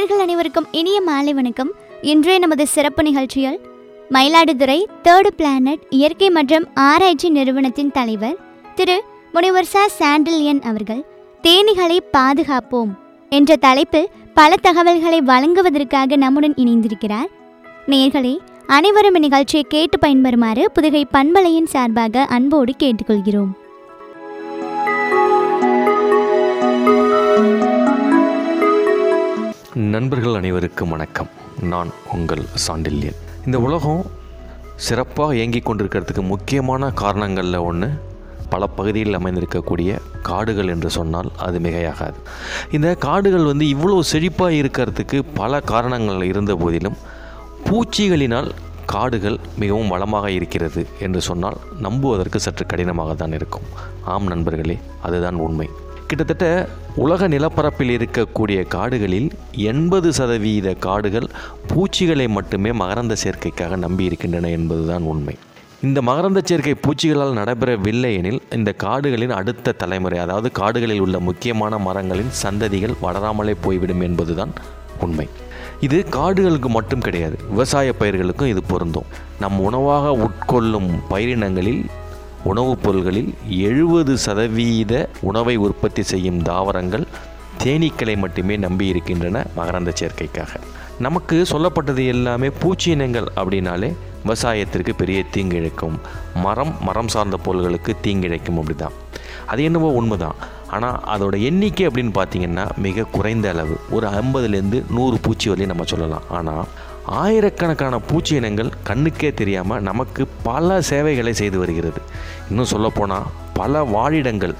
நேர்கள் அனைவருக்கும் இனிய மாலை வணக்கம் இன்றைய நமது சிறப்பு நிகழ்ச்சியில் மயிலாடுதுறை தேர்டு பிளானட் இயற்கை மற்றும் ஆராய்ச்சி நிறுவனத்தின் தலைவர் திரு முனிவர் ச சாண்டில்யன் அவர்கள் தேனீகளை பாதுகாப்போம் என்ற தலைப்பில் பல தகவல்களை வழங்குவதற்காக நம்முடன் இணைந்திருக்கிறார் நேர்களே அனைவரும் இந்நிகழ்ச்சியை கேட்டு பயன்பெறுமாறு புதுகை பண்பலையின் சார்பாக அன்போடு கேட்டுக்கொள்கிறோம் நண்பர்கள் அனைவருக்கும் வணக்கம் நான் உங்கள் சாண்டில்யன் இந்த உலகம் சிறப்பாக இயங்கிக் கொண்டிருக்கிறதுக்கு முக்கியமான காரணங்களில் ஒன்று பல பகுதிகளில் அமைந்திருக்கக்கூடிய காடுகள் என்று சொன்னால் அது மிகையாகாது இந்த காடுகள் வந்து இவ்வளோ செழிப்பாக இருக்கிறதுக்கு பல காரணங்கள் இருந்த போதிலும் பூச்சிகளினால் காடுகள் மிகவும் வளமாக இருக்கிறது என்று சொன்னால் நம்புவதற்கு சற்று கடினமாக தான் இருக்கும் ஆம் நண்பர்களே அதுதான் உண்மை கிட்டத்தட்ட உலக நிலப்பரப்பில் இருக்கக்கூடிய காடுகளில் எண்பது சதவீத காடுகள் பூச்சிகளை மட்டுமே மகரந்த சேர்க்கைக்காக நம்பி இருக்கின்றன என்பதுதான் உண்மை இந்த மகரந்த சேர்க்கை பூச்சிகளால் நடைபெறவில்லை எனில் இந்த காடுகளின் அடுத்த தலைமுறை அதாவது காடுகளில் உள்ள முக்கியமான மரங்களின் சந்ததிகள் வளராமலே போய்விடும் என்பதுதான் உண்மை இது காடுகளுக்கு மட்டும் கிடையாது விவசாய பயிர்களுக்கும் இது பொருந்தும் நம் உணவாக உட்கொள்ளும் பயிரினங்களில் உணவுப் பொருள்களில் எழுபது சதவீத உணவை உற்பத்தி செய்யும் தாவரங்கள் தேனீக்களை மட்டுமே நம்பி இருக்கின்றன மகரந்த சேர்க்கைக்காக நமக்கு சொல்லப்பட்டது எல்லாமே பூச்சி இனங்கள் அப்படின்னாலே விவசாயத்திற்கு பெரிய தீங்கு இழைக்கும் மரம் மரம் சார்ந்த பொருள்களுக்கு தீங்கு இழைக்கும் அப்படிதான் அது என்னவோ உண்மைதான் ஆனால் அதோட எண்ணிக்கை அப்படின்னு பார்த்தீங்கன்னா மிக குறைந்த அளவு ஒரு ஐம்பதுலேருந்து நூறு பூச்சி வரையும் நம்ம சொல்லலாம் ஆனால் ஆயிரக்கணக்கான பூச்சி இனங்கள் கண்ணுக்கே தெரியாமல் நமக்கு பல சேவைகளை செய்து வருகிறது இன்னும் சொல்லப்போனால் பல வாழிடங்கள்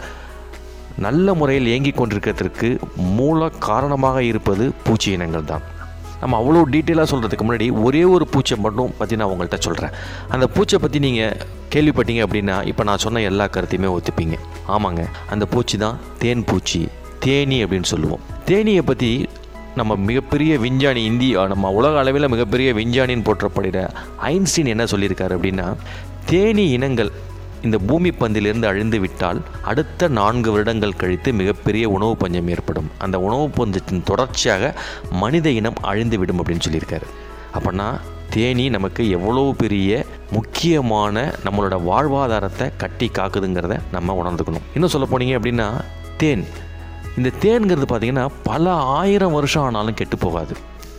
நல்ல முறையில் இயங்கிக் கொண்டிருக்கிறதுக்கு மூல காரணமாக இருப்பது பூச்சி இனங்கள் தான் நம்ம அவ்வளோ டீட்டெயிலாக சொல்கிறதுக்கு முன்னாடி ஒரே ஒரு பூச்சை மட்டும் பற்றி நான் உங்கள்கிட்ட சொல்கிறேன் அந்த பூச்சை பற்றி நீங்கள் கேள்விப்பட்டீங்க அப்படின்னா இப்போ நான் சொன்ன எல்லா கருத்தையுமே ஒத்துப்பீங்க ஆமாங்க அந்த பூச்சி தான் தேன் பூச்சி தேனி அப்படின்னு சொல்லுவோம் தேனியை பற்றி நம்ம மிகப்பெரிய விஞ்ஞானி இந்தியா நம்ம உலக அளவில் மிகப்பெரிய விஞ்ஞானின்னு போற்றப்படுகிற ஐன்ஸ்டீன் என்ன சொல்லியிருக்காரு அப்படின்னா தேனி இனங்கள் இந்த பூமி பந்திலிருந்து அழிந்து விட்டால் அடுத்த நான்கு வருடங்கள் கழித்து மிகப்பெரிய உணவு பஞ்சம் ஏற்படும் அந்த உணவு பஞ்சத்தின் தொடர்ச்சியாக மனித இனம் அழிந்து விடும் அப்படின்னு சொல்லியிருக்காரு அப்படின்னா தேனி நமக்கு எவ்வளோ பெரிய முக்கியமான நம்மளோட வாழ்வாதாரத்தை கட்டி காக்குதுங்கிறத நம்ம உணர்ந்துக்கணும் இன்னும் சொல்ல போனீங்க அப்படின்னா தேன் இந்த தேன்கிறது பார்த்திங்கன்னா பல ஆயிரம் வருஷம் ஆனாலும் கெட்டு போகாது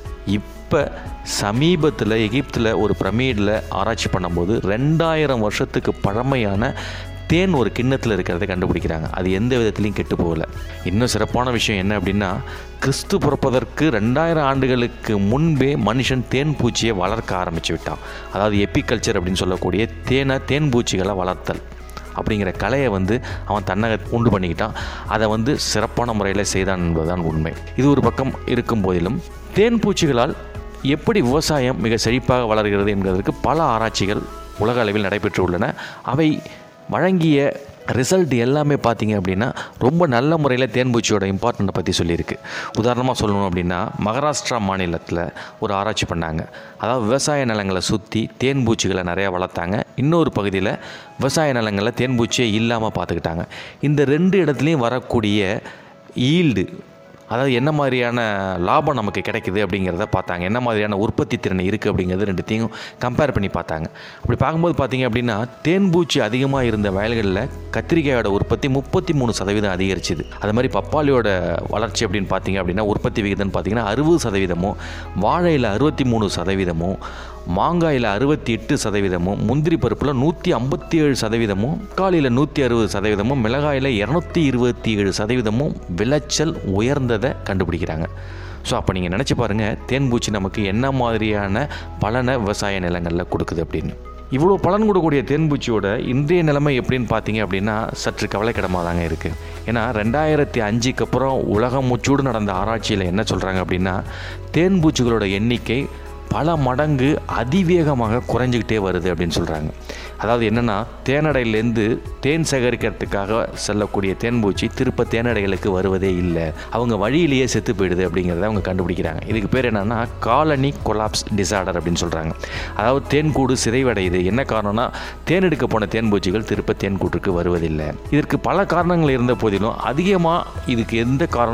இப்போ சமீபத்தில் எகிப்தில் ஒரு பிரமிடில் ஆராய்ச்சி பண்ணும்போது ரெண்டாயிரம் வருஷத்துக்கு பழமையான தேன் ஒரு கிண்ணத்தில் இருக்கிறத கண்டுபிடிக்கிறாங்க அது எந்த விதத்துலையும் கெட்டு போகல இன்னும் சிறப்பான விஷயம் என்ன அப்படின்னா கிறிஸ்து பிறப்பதற்கு ரெண்டாயிரம் ஆண்டுகளுக்கு முன்பே மனுஷன் தேன் பூச்சியை வளர்க்க ஆரம்பித்து விட்டான் அதாவது எப்பிகல்ச்சர் அப்படின்னு சொல்லக்கூடிய தேனை தேன் பூச்சிகளை வளர்த்தல் அப்படிங்கிற கலையை வந்து அவன் தன்னக உண்டு பண்ணிக்கிட்டான் அதை வந்து சிறப்பான முறையில் செய்தான் என்பதுதான் உண்மை இது ஒரு பக்கம் இருக்கும் போதிலும் தேன் பூச்சிகளால் எப்படி விவசாயம் மிக செழிப்பாக வளர்கிறது என்பதற்கு பல ஆராய்ச்சிகள் உலக அளவில் நடைபெற்று உள்ளன அவை வழங்கிய ரிசல்ட் எல்லாமே பார்த்தீங்க அப்படின்னா ரொம்ப நல்ல முறையில் தேன்பூச்சியோட இம்பார்ட்டண்ட்டை பற்றி சொல்லியிருக்கு உதாரணமாக சொல்லணும் அப்படின்னா மகாராஷ்டிரா மாநிலத்தில் ஒரு ஆராய்ச்சி பண்ணாங்க அதாவது விவசாய நிலங்களை சுற்றி தேன்பூச்சிகளை நிறையா வளர்த்தாங்க இன்னொரு பகுதியில் விவசாய நிலங்களில் தேன்பூச்சியே இல்லாமல் பார்த்துக்கிட்டாங்க இந்த ரெண்டு இடத்துலையும் வரக்கூடிய ஈல்டு அதாவது என்ன மாதிரியான லாபம் நமக்கு கிடைக்குது அப்படிங்கிறத பார்த்தாங்க என்ன மாதிரியான உற்பத்தி திறன் இருக்குது அப்படிங்கிறது ரெண்டுத்தையும் கம்பேர் பண்ணி பார்த்தாங்க அப்படி பார்க்கும்போது பார்த்தீங்க அப்படின்னா தேன்பூச்சி அதிகமாக இருந்த வயல்களில் கத்திரிக்காயோட உற்பத்தி முப்பத்தி மூணு சதவீதம் அதிகரிச்சுது அது மாதிரி பப்பாளியோட வளர்ச்சி அப்படின்னு பார்த்தீங்க அப்படின்னா உற்பத்தி விகிதம்னு பார்த்தீங்கன்னா அறுபது சதவீதமும் வாழையில் அறுபத்தி மூணு சதவீதமும் மாங்காயில் அறுபத்தி எட்டு சதவீதமும் முந்திரி பருப்பில் நூற்றி ஐம்பத்தி ஏழு சதவீதமும் தக்காளியில் நூற்றி அறுபது சதவீதமும் மிளகாயில் இரநூத்தி இருபத்தி ஏழு சதவீதமும் விளைச்சல் உயர்ந்ததை கண்டுபிடிக்கிறாங்க ஸோ அப்போ நீங்கள் நினச்சி பாருங்கள் தேன்பூச்சி நமக்கு என்ன மாதிரியான பலனை விவசாய நிலங்களில் கொடுக்குது அப்படின்னு இவ்வளோ பலன் கொடுக்கக்கூடிய தேன்பூச்சியோட இன்றைய நிலைமை எப்படின்னு பார்த்தீங்க அப்படின்னா சற்று கவலைக்கிடமாக தாங்க இருக்குது ஏன்னா ரெண்டாயிரத்தி அஞ்சுக்கு அப்புறம் உலகம் முச்சூடு நடந்த ஆராய்ச்சியில் என்ன சொல்கிறாங்க அப்படின்னா தேன்பூச்சிகளோட எண்ணிக்கை பல மடங்கு அதிவேகமாக குறைஞ்சிக்கிட்டே வருது அப்படின்னு சொல்கிறாங்க அதாவது என்னென்னா தேனடையிலேருந்து தேன் சேகரிக்கிறதுக்காக செல்லக்கூடிய தேன்பூச்சி திருப்ப தேனடைகளுக்கு வருவதே இல்லை அவங்க வழியிலேயே செத்து போயிடுது அப்படிங்கிறத அவங்க கண்டுபிடிக்கிறாங்க இதுக்கு பேர் என்னென்னா காலனி கொலாப்ஸ் டிசார்டர் அப்படின்னு சொல்கிறாங்க அதாவது தேன்கூடு சிதைவடையுது என்ன காரணம்னா தேன் எடுக்க போன தேன்பூச்சிகள் திருப்ப தேன்கூட்டுக்கு வருவதில்லை இதற்கு பல காரணங்கள் இருந்த போதிலும் அதிகமாக இதுக்கு எந்த காரணம்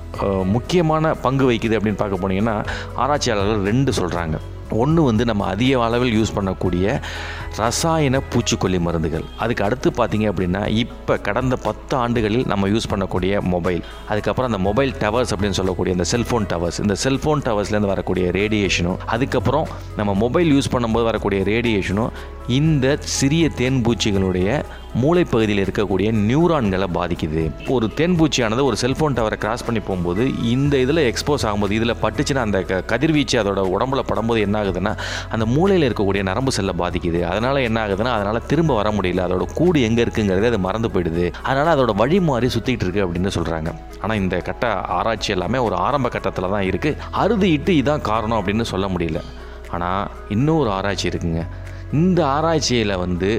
அஹ், முக்கியமான பங்கு வகிக்குது அப்படின்னு பார்க்க போனீங்கன்னா ஆராய்ச்சியாளர்கள் ரெண்டு சொல்கிறாங்க ஒன்று வந்து நம்ம அதிக அளவில் யூஸ் பண்ணக்கூடிய ரசாயன பூச்சிக்கொல்லி மருந்துகள் அதுக்கு அடுத்து பார்த்தீங்க அப்படின்னா இப்போ கடந்த பத்து ஆண்டுகளில் நம்ம யூஸ் பண்ணக்கூடிய மொபைல் அதுக்கப்புறம் அந்த மொபைல் டவர்ஸ் அப்படின்னு சொல்லக்கூடிய இந்த செல்ஃபோன் டவர்ஸ் இந்த செல்ஃபோன் டவர்ஸ்லேருந்து வரக்கூடிய ரேடியேஷனும் அதுக்கப்புறம் நம்ம மொபைல் யூஸ் பண்ணும்போது வரக்கூடிய ரேடியேஷனும் இந்த சிறிய தேன்பூச்சிகளுடைய மூளைப்பகுதியில் இருக்கக்கூடிய நியூரான்களை பாதிக்குது ஒரு தேன்பூச்சியானது ஒரு செல்ஃபோன் டவரை கிராஸ் பண்ணி போகும்போது இந்த இதில் எக்ஸ்போஸ் ஆகும்போது இதில் பட்டுச்சுன்னா அந்த க- கதிர்வீச்சு அதோட உடம்புல படும்போது என்ன ஆகுதுன்னா அந்த மூளையில் இருக்கக்கூடிய நரம்பு செல்லை பாதிக்குது அதனால் என்ன ஆகுதுன்னா அதனால் திரும்ப வர முடியல அதோட கூடு எங்கே இருக்குங்கிறது அது மறந்து போயிடுது அதனால் அதோட வழி மாறி சுற்றிட்டு இருக்கு அப்படின்னு சொல்கிறாங்க ஆனால் இந்த கட்ட ஆராய்ச்சி எல்லாமே ஒரு ஆரம்ப கட்டத்தில் தான் இருக்குது அறுதிட்டு இதான் காரணம் அப்படின்னு சொல்ல முடியல ஆனால் இன்னொரு ஆராய்ச்சி இருக்குங்க இந்த ஆராய்ச்சியில் வந்து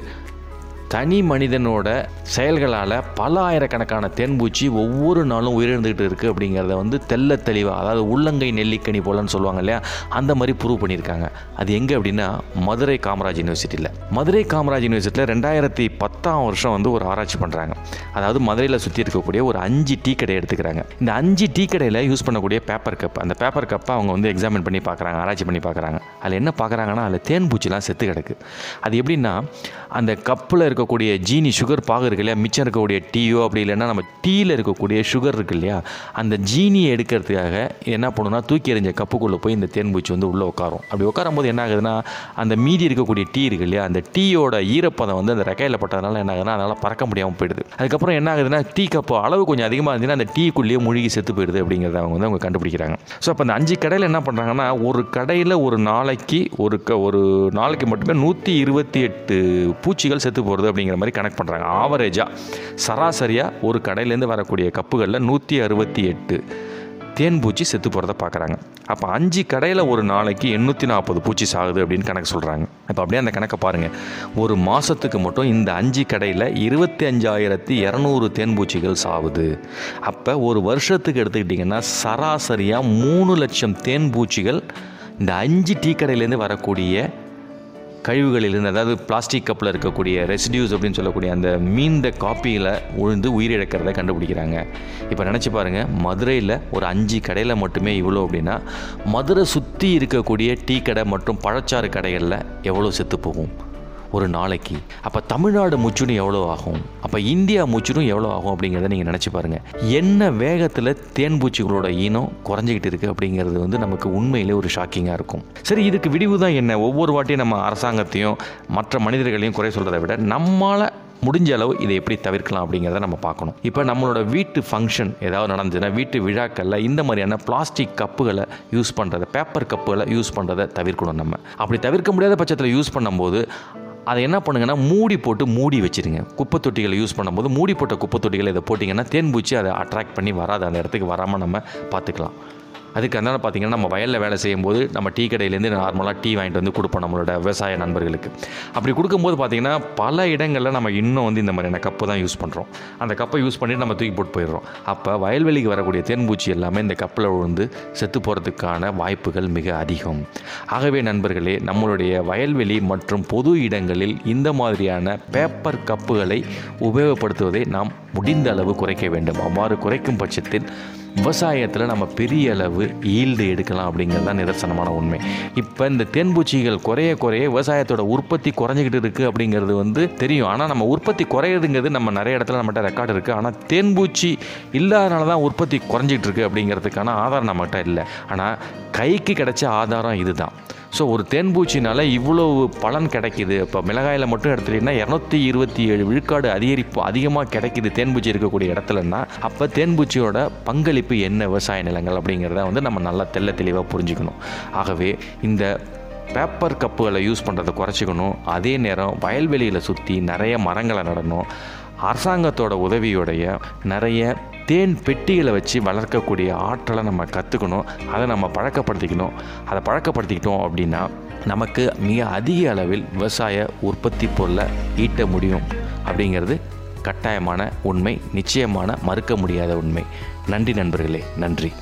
தனி மனிதனோட செயல்களால் பல ஆயிரக்கணக்கான தேன்பூச்சி ஒவ்வொரு நாளும் உயிரிழந்துக்கிட்டு இருக்குது அப்படிங்கிறத வந்து தெள்ள தெளிவாக அதாவது உள்ளங்கை நெல்லிக்கனி போலன்னு சொல்லுவாங்க இல்லையா அந்த மாதிரி ப்ரூவ் பண்ணியிருக்காங்க அது எங்கே அப்படின்னா மதுரை காமராஜ் யூனிவர்சிட்டியில் மதுரை காமராஜ் யூனிவர்சிட்டியில் ரெண்டாயிரத்தி பத்தாம் வருஷம் வந்து ஒரு ஆராய்ச்சி பண்ணுறாங்க அதாவது மதுரையில் சுற்றி இருக்கக்கூடிய ஒரு அஞ்சு டீ கடை எடுத்துக்கிறாங்க இந்த அஞ்சு டீ கடையில் யூஸ் பண்ணக்கூடிய பேப்பர் கப் அந்த பேப்பர் கப்பை அவங்க வந்து எக்ஸாமின் பண்ணி பார்க்குறாங்க ஆராய்ச்சி பண்ணி பார்க்குறாங்க அதில் என்ன பார்க்குறாங்கன்னா அதில் தேன்பூச்சிலாம் செத்து கிடக்கு அது எப்படின்னா அந்த கப்பில் இருக்கக்கூடிய ஜீனி சுகர் பாகு இருக்கு இல்லையா மிச்சம் இருக்கக்கூடிய டீயோ அப்படி இல்லைன்னா நம்ம டீயில் இருக்கக்கூடிய சுகர் இருக்கு இல்லையா அந்த ஜீனியை எடுக்கிறதுக்காக என்ன பண்ணுன்னா தூக்கி எறிஞ்ச கப்புக்குள்ளே போய் இந்த தேன்பூச்சி வந்து உள்ளே உட்காரும் அப்படி உட்காரும் போது என்ன ஆகுதுன்னா அந்த மீதி இருக்கக்கூடிய டீ இருக்கு இல்லையா அந்த டீயோட ஈரப்பதம் வந்து அந்த ரெக்கையில் பட்டதுனால என்ன ஆகுதுன்னா அதனால் பறக்க முடியாமல் போயிடுது அதுக்கப்புறம் என்ன ஆகுதுன்னா டீ கப்பு அளவு கொஞ்சம் அதிகமாக இருந்துச்சுன்னா அந்த டீக்குள்ளேயே முழுகி செத்து போயிடுது அப்படிங்கிறத அவங்க வந்து அவங்க கண்டுபிடிக்கிறாங்க ஸோ அப்போ அந்த அஞ்சு கடையில் என்ன பண்ணுறாங்கன்னா ஒரு கடையில் ஒரு நாளைக்கு ஒரு க ஒரு நாளைக்கு மட்டுமே நூற்றி இருபத்தி எட்டு பூச்சிகள் செத்து போகிறது அப்படிங்கிற மாதிரி கணக்கு பண்ணுறாங்க ஆவரேஜாக சராசரியாக ஒரு கடையிலேருந்து வரக்கூடிய கப்புகளில் நூற்றி அறுபத்தி எட்டு தேன்பூச்சி செத்து போகிறத பார்க்குறாங்க அப்போ அஞ்சு கடையில் ஒரு நாளைக்கு எண்ணூற்றி நாற்பது பூச்சி சாகுது அப்படின்னு கணக்கு சொல்கிறாங்க இப்போ அப்படியே அந்த கணக்கை பாருங்கள் ஒரு மாதத்துக்கு மட்டும் இந்த அஞ்சு கடையில் இருபத்தி அஞ்சாயிரத்தி இரநூறு தேன்பூச்சிகள் சாவுது அப்போ ஒரு வருஷத்துக்கு எடுத்துக்கிட்டிங்கன்னா சராசரியாக மூணு லட்சம் தேன்பூச்சிகள் இந்த அஞ்சு டீ கடையிலேருந்து வரக்கூடிய கழிவுகளிலிருந்து அதாவது பிளாஸ்டிக் கப்பில் இருக்கக்கூடிய ரெசிடியூஸ் அப்படின்னு சொல்லக்கூடிய அந்த மீந்த காப்பியில் உழுந்து உயிரிழக்கிறத கண்டுபிடிக்கிறாங்க இப்போ நினச்சி பாருங்கள் மதுரையில் ஒரு அஞ்சு கடையில் மட்டுமே இவ்வளோ அப்படின்னா மதுரை சுற்றி இருக்கக்கூடிய டீ கடை மற்றும் பழச்சாறு கடைகளில் எவ்வளோ செத்து போகும் ஒரு நாளைக்கு அப்போ தமிழ்நாடு முச்சுடும் எவ்வளோ ஆகும் அப்போ இந்தியா முச்சுடும் எவ்வளோ ஆகும் அப்படிங்கிறத நீங்கள் நினச்சி பாருங்கள் என்ன வேகத்தில் தேன்பூச்சிகளோட ஈனம் குறைஞ்சிக்கிட்டு இருக்குது அப்படிங்கிறது வந்து நமக்கு உண்மையிலே ஒரு ஷாக்கிங்காக இருக்கும் சரி இதுக்கு விடிவு தான் என்ன ஒவ்வொரு வாட்டியும் நம்ம அரசாங்கத்தையும் மற்ற மனிதர்களையும் குறை சொல்கிறத விட நம்மளால் முடிஞ்ச அளவு இதை எப்படி தவிர்க்கலாம் அப்படிங்கிறத நம்ம பார்க்கணும் இப்போ நம்மளோட வீட்டு ஃபங்க்ஷன் ஏதாவது நடந்ததுன்னா வீட்டு விழாக்களில் இந்த மாதிரியான பிளாஸ்டிக் கப்புகளை யூஸ் பண்ணுறத பேப்பர் கப்புகளை யூஸ் பண்ணுறதை தவிர்க்கணும் நம்ம அப்படி தவிர்க்க முடியாத பட்சத்தில் யூஸ் பண்ணும்போது அதை என்ன பண்ணுங்கன்னா மூடி போட்டு மூடி வச்சிருங்க குப்பை தொட்டிகளை யூஸ் பண்ணும்போது மூடி போட்ட குப்பை தொட்டிகளை இதை போட்டிங்கன்னா தேன்பூச்சி அதை அட்ராக்ட் பண்ணி வராது அந்த இடத்துக்கு வராமல் நம்ம பார்த்துக்கலாம் அதுக்கு அதனால் பார்த்தீங்கன்னா நம்ம வயலில் வேலை செய்யும்போது நம்ம டீ கடையிலேருந்து நார்மலாக டீ வாங்கிட்டு வந்து கொடுப்போம் நம்மளோட விவசாய நண்பர்களுக்கு அப்படி கொடுக்கும்போது பார்த்தீங்கன்னா பல இடங்களில் நம்ம இன்னும் வந்து இந்த மாதிரியான கப்பு தான் யூஸ் பண்ணுறோம் அந்த கப்பை யூஸ் பண்ணிட்டு நம்ம தூக்கி போட்டு போயிடுறோம் அப்போ வயல்வெளிக்கு வரக்கூடிய தேன்பூச்சி எல்லாமே இந்த கப்பில் விழுந்து செத்து போகிறதுக்கான வாய்ப்புகள் மிக அதிகம் ஆகவே நண்பர்களே நம்மளுடைய வயல்வெளி மற்றும் பொது இடங்களில் இந்த மாதிரியான பேப்பர் கப்புகளை உபயோகப்படுத்துவதை நாம் முடிந்த அளவு குறைக்க வேண்டும் அவ்வாறு குறைக்கும் பட்சத்தில் விவசாயத்தில் நம்ம பெரிய அளவு ஈல்டு எடுக்கலாம் அப்படிங்கிறது தான் நிதர்சனமான உண்மை இப்போ இந்த தேன்பூச்சிகள் குறைய குறைய விவசாயத்தோட உற்பத்தி குறைஞ்சிக்கிட்டு இருக்குது அப்படிங்கிறது வந்து தெரியும் ஆனால் நம்ம உற்பத்தி குறையிறதுங்கிறது நம்ம நிறைய இடத்துல நம்மகிட்ட ரெக்கார்டு இருக்குது ஆனால் தேன்பூச்சி இல்லாதனால தான் உற்பத்தி குறைஞ்சிக்கிட்டு இருக்குது அப்படிங்கிறதுக்கான ஆதாரம் நம்மகிட்ட இல்லை ஆனால் கைக்கு கிடைச்ச ஆதாரம் இதுதான் ஸோ ஒரு தேன்பூச்சினால் இவ்வளவு பலன் கிடைக்குது இப்போ மிளகாயில் மட்டும் எடுத்துட்டிங்கன்னா இரநூத்தி இருபத்தி ஏழு விழுக்காடு அதிகரிப்பு அதிகமாக கிடைக்குது தேன்பூச்சி இருக்கக்கூடிய இடத்துலன்னா அப்போ தேன்பூச்சியோட பங்களிப்பு என்ன விவசாய நிலங்கள் அப்படிங்கிறத வந்து நம்ம நல்லா தெள்ள தெளிவாக புரிஞ்சுக்கணும் ஆகவே இந்த பேப்பர் கப்புகளை யூஸ் பண்ணுறதை குறைச்சிக்கணும் அதே நேரம் வயல்வெளியில் சுற்றி நிறைய மரங்களை நடணும் அரசாங்கத்தோட உதவியோடைய நிறைய தேன் பெட்டிகளை வச்சு வளர்க்கக்கூடிய ஆற்றலை நம்ம கற்றுக்கணும் அதை நம்ம பழக்கப்படுத்திக்கணும் அதை பழக்கப்படுத்திக்கிட்டோம் அப்படின்னா நமக்கு மிக அதிக அளவில் விவசாய உற்பத்தி பொருளை ஈட்ட முடியும் அப்படிங்கிறது கட்டாயமான உண்மை நிச்சயமான மறுக்க முடியாத உண்மை நன்றி நண்பர்களே நன்றி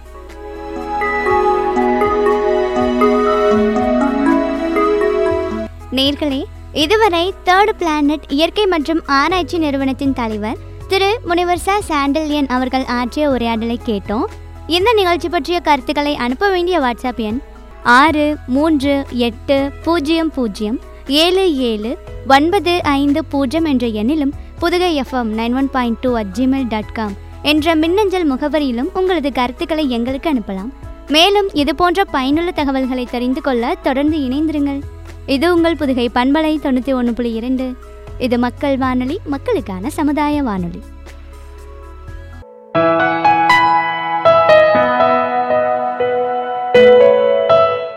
நேர்களே இதுவரை தேர்ட் பிளானட் இயற்கை மற்றும் ஆராய்ச்சி நிறுவனத்தின் தலைவர் திரு முனிவர் ச சாண்டல்யன் அவர்கள் ஆற்றிய உரையாடலை கேட்டோம் இந்த நிகழ்ச்சி பற்றிய கருத்துக்களை அனுப்ப வேண்டிய வாட்ஸ்அப் எண் ஆறு மூன்று எட்டு பூஜ்ஜியம் பூஜ்ஜியம் ஏழு ஏழு ஒன்பது ஐந்து பூஜ்ஜியம் என்ற எண்ணிலும் Pudugai FM nine one point two at Gmail dot com என்ற மின்னஞ்சல் முகவரியிலும் உங்களது கருத்துக்களை எங்களுக்கு அனுப்பலாம் மேலும் இது போன்ற பயனுள்ள தகவல்களை தெரிந்து கொள்ள தொடர்ந்து இணைந்திருங்கள் இது உங்கள் புதுகை பண்பலை தொண்ணூற்றி ஒன்று புள்ளி இரண்டு இது மக்கள் வானொலி மக்களுக்கான சமுதாய வானொலி